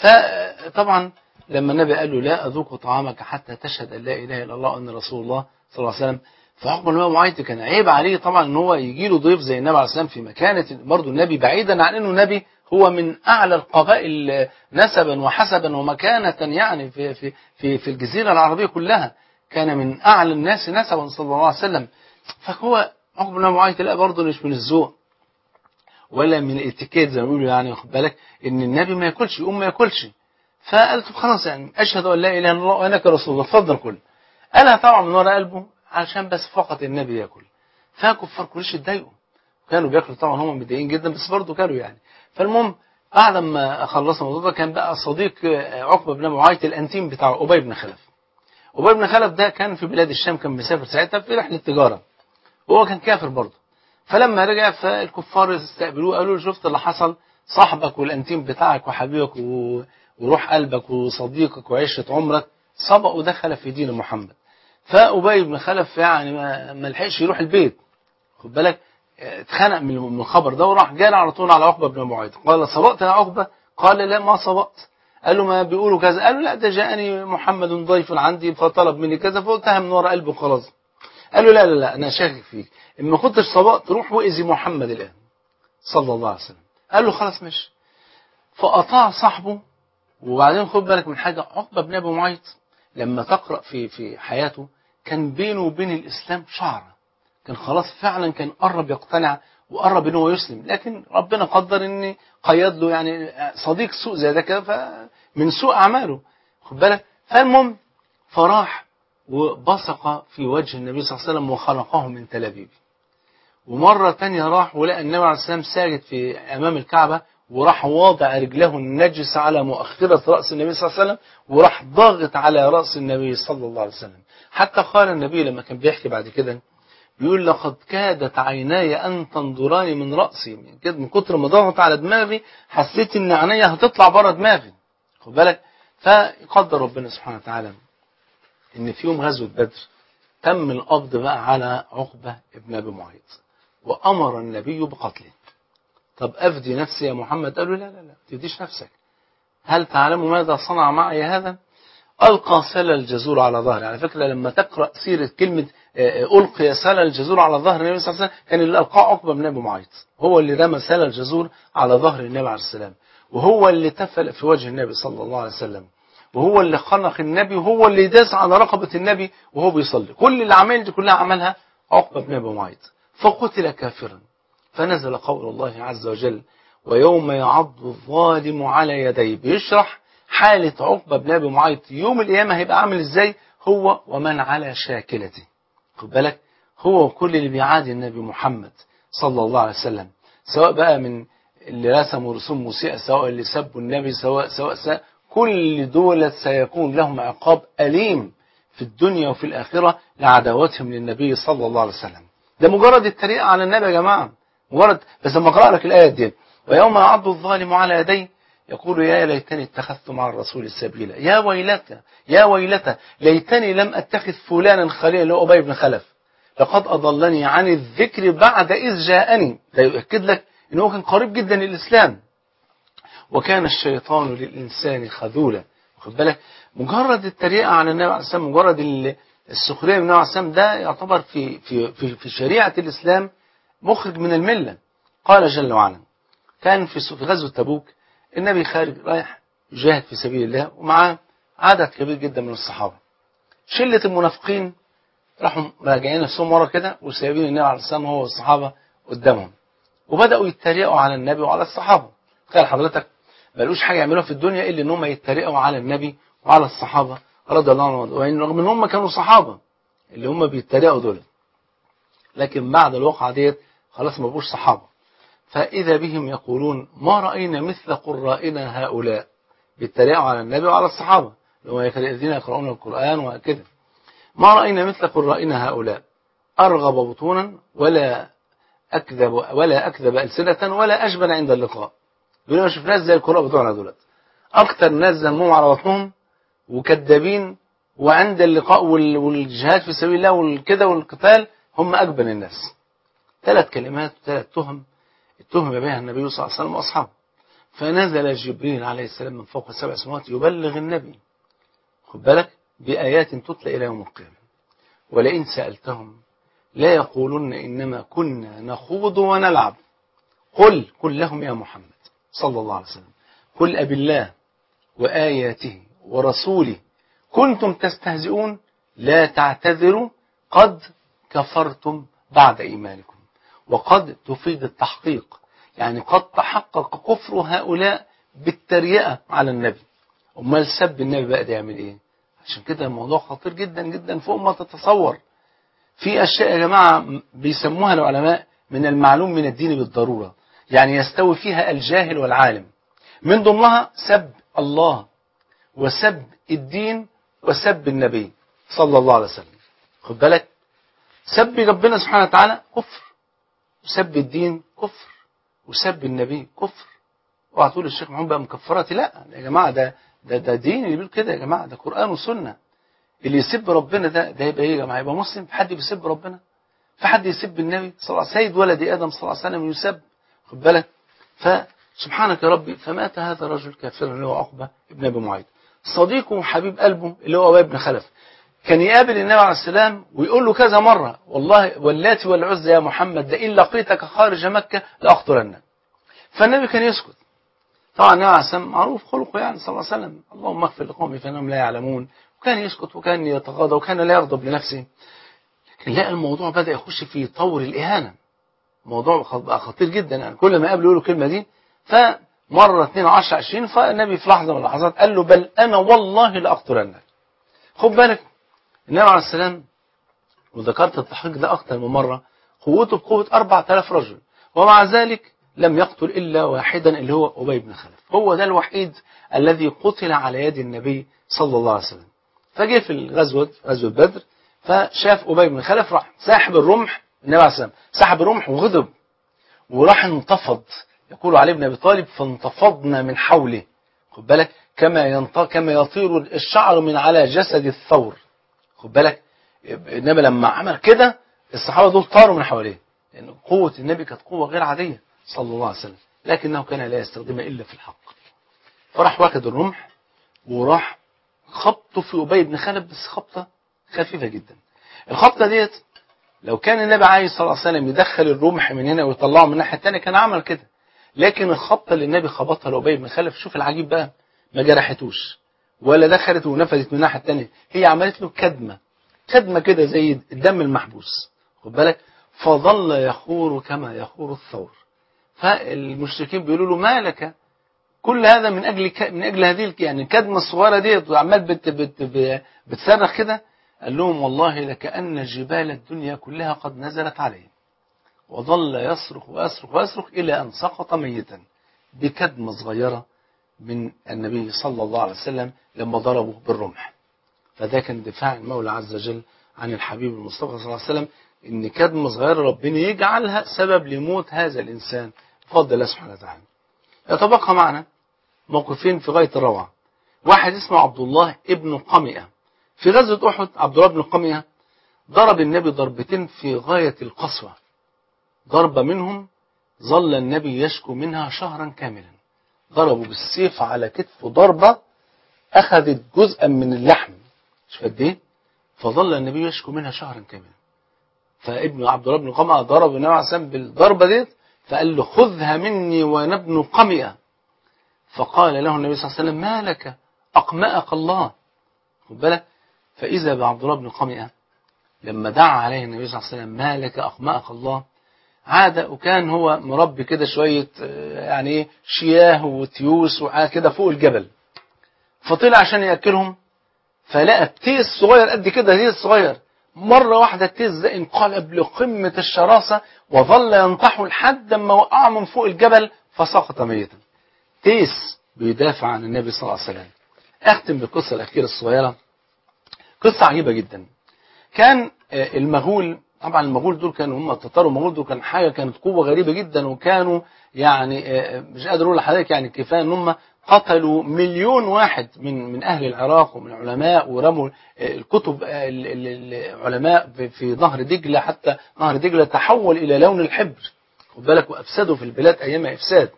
فطبعا لما النبي قال له لا أذوق طعامك حتى تشهد أن لا إله إلا الله وأن رسول الله صلى الله عليه وسلم فعقبة الإمام معيط كان عيب عليه طبعا ان هو يجي له ضيف زي النبي عليه الصلاة والسلام في مكانة برضه النبي بعيدا عن انه نبي هو من اعلى القبائل نسبا وحسبا ومكانة يعني في في في في الجزيرة العربية كلها كان من اعلى الناس نسبا صلى الله عليه وسلم فهو عقبة الإمام معيط لا برضه مش من الذوق ولا من الاتيكيت زي ما بيقولوا يعني واخد بالك ان النبي ما ياكلش يقوم ما ياكلش فقال طب خلاص يعني اشهد ان لا اله الا الله وانك رسول الله اتفضل كل قالها طبعا من ورا قلبه علشان بس فقط النبي ياكل فكفار قريش اتضايقوا كانوا بياكلوا طبعا هم متضايقين جدا بس برضه كانوا يعني فالمهم بعد ما خلصنا الموضوع ده كان بقى صديق عقبه بن معيط الانتيم بتاعه ابي بن خلف ابي بن خلف ده كان في بلاد الشام كان مسافر ساعتها في رحله تجاره وهو كان كافر برضه فلما رجع فالكفار استقبلوه قالوا له شفت اللي حصل صاحبك والانتيم بتاعك وحبيبك و... وروح قلبك وصديقك وعشرة عمرك سبق ودخل في دين محمد فأبي بن خلف يعني ما, ما لحقش يروح البيت خد بالك اتخنق من الخبر ده وراح جال على طول على عقبة بن معيط قال سبقت يا عقبة قال لا ما سبقت قال له ما بيقولوا كذا قال له لا ده جاءني محمد ضيف عندي فطلب مني كذا فقلتها من ورا قلبه خلاص قال له لا لا لا انا شاكك فيك ان ما كنتش سبقت روح واذي محمد الان صلى الله عليه وسلم قال له خلاص ماشي فاطاع صاحبه وبعدين خد بالك من حاجه عقبه بن ابي معيط لما تقرا في في حياته كان بينه وبين الاسلام شعره كان خلاص فعلا كان قرب يقتنع وقرب ان هو يسلم لكن ربنا قدر ان قيد له يعني صديق سوء زي ده كده فمن سوء اعماله خد بالك فالمهم فراح وبصق في وجه النبي صلى الله عليه وسلم وخلقه من تلابيب ومرة تانية راح ولقى النبي عليه السلام ساجد في أمام الكعبة وراح واضع رجله النجس على مؤخرة رأس النبي صلى الله عليه وسلم وراح ضاغط على رأس النبي صلى الله عليه وسلم حتى قال النبي لما كان بيحكي بعد كده بيقول لقد كادت عيناي أن تنظراني من رأسي من, كده من كتر ما ضغط على دماغي حسيت إن عينيا هتطلع بره دماغي خد بالك فيقدر ربنا سبحانه وتعالى ان في يوم غزوة بدر تم القبض بقى على عقبة ابن ابي معيط وامر النبي بقتله طب افدي نفسي يا محمد قال له لا لا لا تفديش نفسك هل تعلم ماذا صنع معي هذا القى سل الجزور على ظهري على فكرة لما تقرأ سيرة كلمة ألقي سل الجزور على ظهر النبي صلى الله عليه وسلم كان اللي ألقاه عقبة بن أبي معيط هو اللي رمى سل الجزور على ظهر النبي عليه السلام وهو اللي تفل في وجه النبي صلى الله عليه وسلم وهو اللي خنق النبي وهو اللي داس على رقبة النبي وهو بيصلي كل الأعمال دي كلها عملها عقبة بن أبي معيط فقتل كافرا فنزل قول الله عز وجل ويوم يعض الظالم على يديه بيشرح حالة عقبة بن أبي معيط يوم القيامة هيبقى عامل ازاي هو ومن على شاكلته خد بالك هو وكل اللي بيعادي النبي محمد صلى الله عليه وسلم سواء بقى من اللي رسموا رسوم مسيئة سواء اللي سبوا النبي سواء سواء, سواء كل دول سيكون لهم عقاب أليم في الدنيا وفي الآخرة لعداوتهم للنبي صلى الله عليه وسلم ده مجرد التريقة على النبي يا جماعة مجرد بس لما أقرأ لك الآية دي ويوم يعض الظالم على يديه يقول يا ليتني اتخذت مع الرسول سبيلا يا ويلتى يا ويلتى ليتني لم أتخذ فلانا خليلا اللي هو أبي بن خلف لقد أضلني عن الذكر بعد إذ جاءني ده يؤكد لك إن هو كان قريب جدا للإسلام وكان الشيطان للإنسان خذولا واخد بالك مجرد التريقة على النبي عليه السلام مجرد السخرية من النبي عليه السلام ده يعتبر في في في, في شريعة الإسلام مخرج من الملة قال جل وعلا كان في في غزوة تبوك النبي خارج رايح يجاهد في سبيل الله ومعاه عدد كبير جدا من الصحابة شلة المنافقين راحوا راجعين نفسهم ورا كده وسايبين النبي عليه السلام هو والصحابة قدامهم وبدأوا يتريقوا على النبي وعلى الصحابة تخيل حضرتك ملوش حاجة يعملوها في الدنيا إلا إن هم يتريقوا على النبي وعلى الصحابة رضي الله عنهم رغم إن هم كانوا صحابة اللي هم بيتريقوا دول لكن بعد الواقعة ديت خلاص ما بقوش صحابة فإذا بهم يقولون ما رأينا مثل قرائنا هؤلاء بالتريقوا على النبي وعلى الصحابة اللي هم الذين يقرؤون القرآن وكده ما رأينا مثل قرائنا هؤلاء أرغب بطونا ولا أكذب ولا أكذب ألسنة ولا أجبن عند اللقاء دول ما شفناش زي القراء بتوعنا دولت أكتر ناس ذمهم على بطنهم وكذابين وعند اللقاء وال- والجهاد في سبيل الله والكده والقتال هم أجبن الناس ثلاث كلمات ثلاث تهم اتهم بها النبي صلى الله عليه وسلم وأصحابه فنزل جبريل عليه السلام من فوق السبع سماوات يبلغ النبي خد بالك بآيات تتلى إلى يوم القيامة ولئن سألتهم لا يقولن إنما كنا نخوض ونلعب قل قل لهم يا محمد صلى الله عليه وسلم قل أب الله وآياته ورسوله كنتم تستهزئون لا تعتذروا قد كفرتم بعد إيمانكم وقد تفيد التحقيق يعني قد تحقق كفر هؤلاء بالتريقة على النبي أمال سب النبي بقى ده يعمل إيه عشان كده الموضوع خطير جدا جدا فوق ما تتصور في أشياء يا جماعة بيسموها العلماء من المعلوم من الدين بالضرورة يعني يستوي فيها الجاهل والعالم من ضمنها سب الله وسب الدين وسب النبي صلى الله عليه وسلم خد بالك سب ربنا سبحانه وتعالى كفر وسب الدين كفر وسب النبي كفر اوعى تقول الشيخ محمود بقى مكفراتي لا يا جماعه ده ده ده دين اللي بيقول كده يا جماعه ده قران وسنه اللي يسب ربنا ده ده يبقى ايه يا جماعه يبقى مسلم في حد بيسب ربنا في حد يسب النبي صلى الله عليه وسلم سيد ولد ادم صلى الله عليه وسلم يسب خد بالك فسبحانك يا ربي فمات هذا الرجل كافرا اللي هو عقبه ابن ابي معيط صديقه وحبيب قلبه اللي هو ابي بن خلف كان يقابل النبي عليه السلام ويقول له كذا مرة والله واللاتي والعزى يا محمد ده إن لقيتك خارج مكة لأقتلنك فالنبي كان يسكت طبعا النبي عليه السلام معروف خلقه يعني صلى الله عليه وسلم اللهم اغفر لقومي فإنهم لا يعلمون وكان يسكت وكان يتغاضى وكان لا يغضب لنفسه لكن لا الموضوع بدأ يخش في طور الإهانة موضوع بقى خطير جدا يعني كل ما قابله يقول له الكلمة دي فمرة 2 10 20 فالنبي في لحظة من اللحظات قال له بل أنا والله لأقتلنك خد بالك النبي عليه السلام وذكرت التحقيق ده أكثر من مرة قوته بقوة 4000 رجل ومع ذلك لم يقتل إلا واحدا اللي هو أبي بن خلف هو ده الوحيد الذي قتل على يد النبي صلى الله عليه وسلم فجه في الغزوة غزوة بدر فشاف أبي بن خلف راح ساحب الرمح النبي عليه السلام سحب الرمح وغضب وراح انتفض يقول علي بن أبي طالب فانتفضنا من حوله خد بالك كما ينط... كما يطير الشعر من على جسد الثور خد بالك النبي لما عمل كده الصحابة دول طاروا من حواليه لأن قوة النبي كانت قوة غير عادية صلى الله عليه وسلم لكنه كان لا يستخدمها إلا في الحق فراح واخد الرمح وراح خبطه في أبي بن خلف بس خبطة خفيفة جدا الخبطة ديت لو كان النبي عايز صلى الله عليه وسلم يدخل الرمح من هنا ويطلعه من الناحية الثانية كان عمل كده لكن الخبطة اللي النبي خبطها لأبي بن خلف شوف العجيب بقى ما جرحتوش ولا دخلت ونفذت من الناحية الثانية هي عملت له كدمة كدمة كده زي الدم المحبوس خد بالك فظل يخور كما يخور الثور فالمشركين بيقولوا له ما لك كل هذا من اجل ك... من اجل هذه يعني الكدمه الصغيره ديت وعمال بت... بت... بت... بتصرخ كده قال لهم والله لكأن جبال الدنيا كلها قد نزلت عليه وظل يصرخ ويصرخ ويصرخ الى ان سقط ميتا بكدمه صغيره من النبي صلى الله عليه وسلم لما ضربه بالرمح فده كان دفاع المولى عز وجل عن الحبيب المصطفى صلى الله عليه وسلم ان كدمه صغيره ربنا يجعلها سبب لموت هذا الانسان بفضل الله سبحانه وتعالى يتبقى معنا موقفين في غايه الروعه واحد اسمه عبد الله ابن قمئه في غزوه احد عبد الله بن قمئه ضرب النبي ضربتين في غايه القسوه ضربه منهم ظل النبي يشكو منها شهرا كاملا ضربه بالسيف على كتفه ضربه اخذت جزءا من اللحم مش قد ايه فظل النبي يشكو منها شهرا كاملا فابن عبد الله بن قمئه ضرب النبي عليه الصلاه بالضربه ديت فقال له خذها مني وانا ابن قمئه فقال له النبي صلى الله عليه وسلم ما لك اقمأك الله خد بالك فاذا بعبد الله بن قمئه لما دعا عليه النبي صلى الله عليه وسلم ما لك اقمأك الله عاد وكان هو مربي كده شويه يعني ايه شياه وتيوس وحاجه كده فوق الجبل فطلع عشان ياكلهم فلقى بتيس صغير قد كده تيس صغير مرة واحدة التيس ده انقلب لقمة الشراسة وظل ينطح لحد ما وقع من فوق الجبل فسقط ميتا تيس بيدافع عن النبي صلى الله عليه وسلم اختم بالقصة الأخيرة الصغيرة قصة عجيبة جدا كان آه، المغول طبعا المغول دول كانوا هم التتار والمغول دول كان حاجة كانت قوة غريبة جدا وكانوا يعني آه، مش قادر اقول لحضرتك يعني كفايه ان هم قتلوا مليون واحد من من اهل العراق ومن العلماء ورموا آه، الكتب آه، ال- ال- العلماء في- في نهر دجله حتى نهر دجله تحول الى لون الحبر خد بالك وافسدوا في البلاد ايامها افساد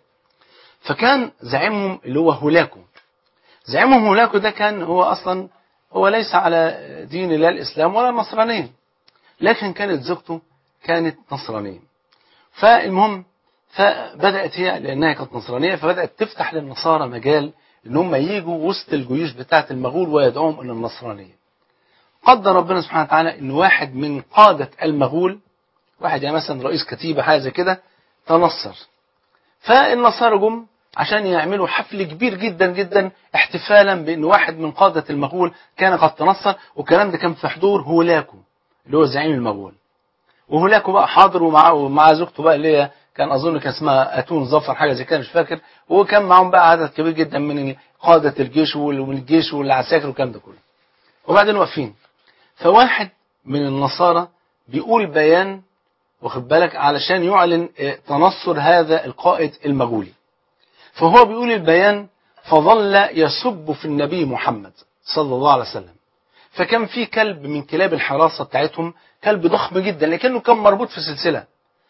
فكان زعيمهم اللي هو هولاكو زعيمهم هولاكو ده كان هو اصلا هو ليس على دين لا الاسلام ولا النصرانيه لكن كانت زوجته كانت نصرانيه فالمهم فبدات هي لانها كانت نصرانيه فبدات تفتح للنصارى مجال ان هم يجوا وسط الجيوش بتاعه المغول ويدعوهم الى النصرانيه قدر ربنا سبحانه وتعالى ان واحد من قاده المغول واحد يعني مثلا رئيس كتيبه حاجه زي كده تنصر فالنصارى جم عشان يعملوا حفل كبير جدا جدا احتفالا بان واحد من قاده المغول كان قد تنصر والكلام ده كان في حضور هولاكو اللي هو زعيم المغول وهولاكو بقى حاضر ومعاه ومع زوجته بقى اللي هي كان اظن كان اسمها اتون ظفر حاجه زي كده مش فاكر وكان معاهم بقى عدد كبير جدا من قاده الجيش وال- ومن الجيش والعساكر والكلام ده كله وبعدين واقفين فواحد من النصارى بيقول بيان واخد بالك علشان يعلن آه، تنصر هذا القائد المغولي فهو بيقول البيان فظل يسب في النبي محمد صلى الله عليه وسلم فكان في كلب من كلاب الحراسة بتاعتهم كلب ضخم جدا لكنه كان مربوط في سلسلة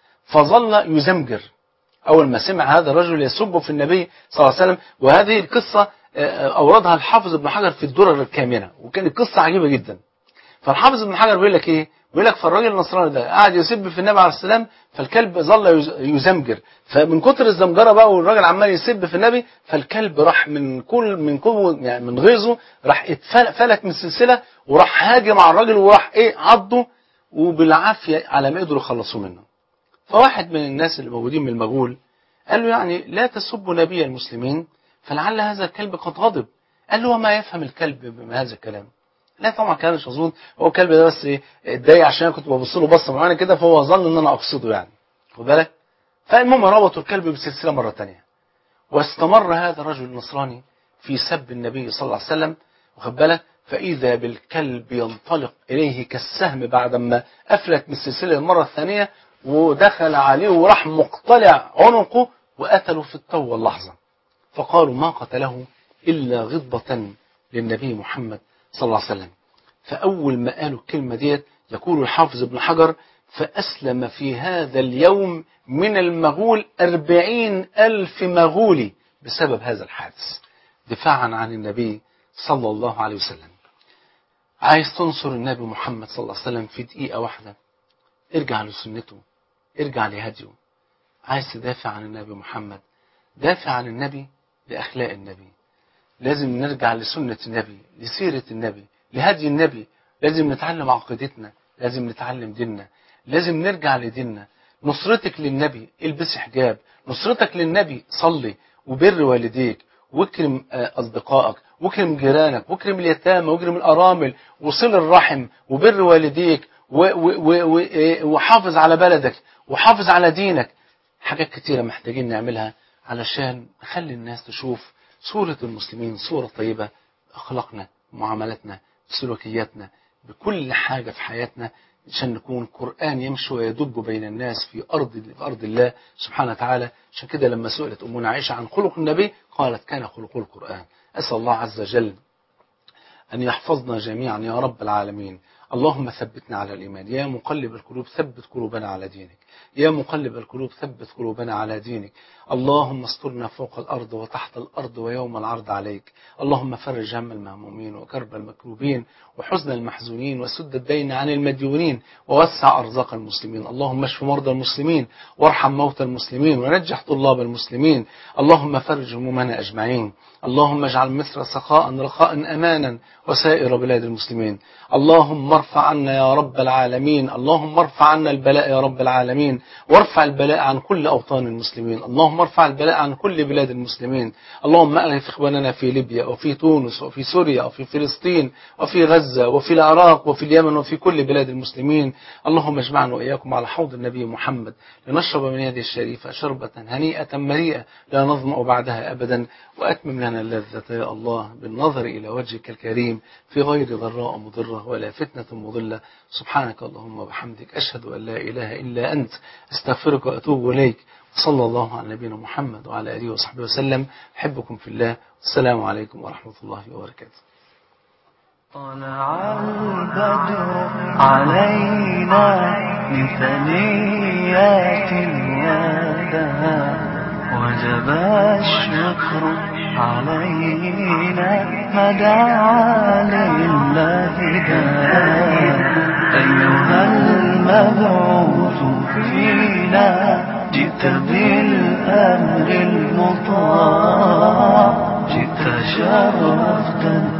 فظل يزمجر أول ما سمع هذا الرجل يسب في النبي صلى الله عليه وسلم وهذه القصة آه، أوردها الحافظ ابن حجر في الدرر الكامنة وكانت قصة عجيبة جدا فالحافظ ابن حجر بيقول لك ايه بيقول لك فالراجل النصراني ده قاعد يسب في النبي عليه السلام فالكلب ظل يز- يزمجر فمن كتر الزمجره بقى والراجل عمال يسب في النبي فالكلب راح من كل من قوه يعني من غيظه راح اتفلت فلت من السلسله وراح هاجم على الراجل وراح ايه عضه وبالعافيه على ما قدروا يخلصوا منه فواحد من الناس اللي موجودين من المغول قال له يعني لا تسبوا نبي المسلمين فلعل هذا الكلب قد غضب قال له وما يفهم الكلب بهذا الكلام لا طبعا كان مش مظبوط هو الكلب ده بس ايه اتضايق عشان أنا كنت ببص له بصه معينه كده فهو ظن ان انا اقصده يعني خد بالك فالمهم ربطوا الكلب بسلسله مره ثانيه واستمر هذا الرجل النصراني في سب النبي صلى الله عليه وسلم واخد بالك فاذا بالكلب ينطلق اليه كالسهم بعدما افلت من السلسله المره الثانيه ودخل عليه وراح مقتلع عنقه وقتله في التو واللحظه فقالوا ما قتله الا غضبه للنبي محمد صلى الله عليه وسلم فأول ما قالوا الكلمة ديت يقول الحافظ ابن حجر فأسلم في هذا اليوم من المغول أربعين ألف مغولي بسبب هذا الحادث دفاعا عن النبي صلى الله عليه وسلم عايز تنصر النبي محمد صلى الله عليه وسلم في دقيقة واحدة ارجع لسنته ارجع لهديه عايز تدافع عن النبي محمد دافع عن النبي لأخلاق النبي لازم نرجع لسنة النبي لسيرة النبي لهدي النبي لازم نتعلم عقيدتنا لازم نتعلم ديننا لازم نرجع لديننا نصرتك للنبي البس حجاب نصرتك للنبي صلي وبر والديك واكرم آه، أصدقائك واكرم جيرانك واكرم اليتامى واكرم الأرامل وصل الرحم وبر والديك و- و- و- و- إيه، وحافظ على بلدك وحافظ على دينك حاجات كتيرة محتاجين نعملها علشان نخلي الناس تشوف صورة المسلمين صورة طيبة أخلاقنا معاملاتنا سلوكياتنا بكل حاجة في حياتنا عشان نكون قرآن يمشي ويدب بين الناس في أرض في أرض الله سبحانه وتعالى عشان كده لما سئلت أمنا عائشة عن خلق النبي قالت كان خلقه القرآن أسأل الله عز وجل أن يحفظنا جميعا يا رب العالمين اللهم ثبتنا على الإيمان يا مقلب القلوب ثبت قلوبنا على دينك يا مقلب القلوب ثبت قلوبنا على دينك اللهم استرنا فوق الأرض وتحت الأرض ويوم العرض عليك اللهم فرج هم المهمومين وكرب المكروبين وحزن المحزونين وسد الدين عن المديونين ووسع أرزاق المسلمين اللهم اشف مرضى المسلمين وارحم موتى المسلمين ونجح طلاب المسلمين اللهم فرج همومنا أجمعين اللهم اجعل مصر سخاء رخاء أمانا وسائر بلاد المسلمين اللهم ارفع عنا يا رب العالمين اللهم ارفع عنا البلاء يا رب العالمين وارفع البلاء عن كل أوطان المسلمين اللهم ارفع البلاء عن كل بلاد المسلمين اللهم ألف إخواننا في ليبيا وفي تونس وفي سوريا وفي فلسطين وفي غزة وفي العراق وفي اليمن وفي كل بلاد المسلمين اللهم اجمعنا وإياكم على حوض النبي محمد لنشرب من يده الشريفة شربة هنيئة مريئة لا نظمأ بعدها أبدا وأتمم لنا اللذة يا الله بالنظر إلى وجهك الكريم في غير ضراء مضرة ولا فتنة مضلة سبحانك اللهم وبحمدك أشهد أن لا إله إلا أنت استغفرك وأتوب إليك صلى الله على نبينا محمد وعلى آله وصحبه وسلم أحبكم في الله السلام عليكم ورحمة الله وبركاته طلع البدر علينا من ثنيات الوداع وجب الشكر علينا ما دعا لله داع أيها المبعوث فينا جئت بالأمر المطاع جئت شرفتا